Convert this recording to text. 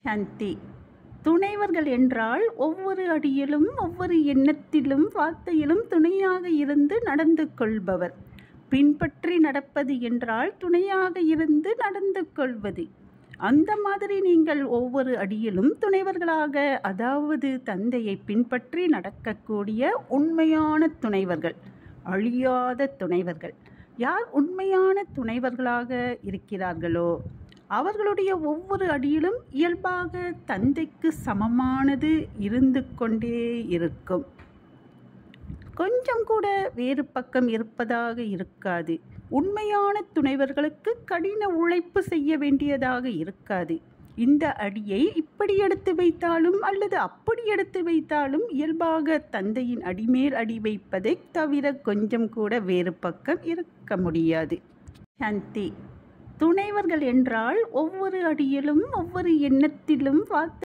சாந்தி துணைவர்கள் என்றால் ஒவ்வொரு அடியிலும் ஒவ்வொரு எண்ணத்திலும் வார்த்தையிலும் துணையாக இருந்து நடந்து கொள்பவர் பின்பற்றி நடப்பது என்றால் துணையாக இருந்து நடந்து கொள்வது அந்த மாதிரி நீங்கள் ஒவ்வொரு அடியிலும் துணைவர்களாக அதாவது தந்தையை பின்பற்றி நடக்கக்கூடிய உண்மையான துணைவர்கள் அழியாத துணைவர்கள் யார் உண்மையான துணைவர்களாக இருக்கிறார்களோ அவர்களுடைய ஒவ்வொரு அடியிலும் இயல்பாக தந்தைக்கு சமமானது இருந்து கொண்டே இருக்கும் கொஞ்சம் கூட வேறு பக்கம் இருப்பதாக இருக்காது உண்மையான துணைவர்களுக்கு கடின உழைப்பு செய்ய வேண்டியதாக இருக்காது இந்த அடியை இப்படி எடுத்து வைத்தாலும் அல்லது அப்படி எடுத்து வைத்தாலும் இயல்பாக தந்தையின் அடிமேல் அடி வைப்பதை தவிர கொஞ்சம் கூட வேறு பக்கம் இருக்க முடியாது சாந்தி துணைவர்கள் என்றால் ஒவ்வொரு அடியிலும் ஒவ்வொரு எண்ணத்திலும் வார்த்தை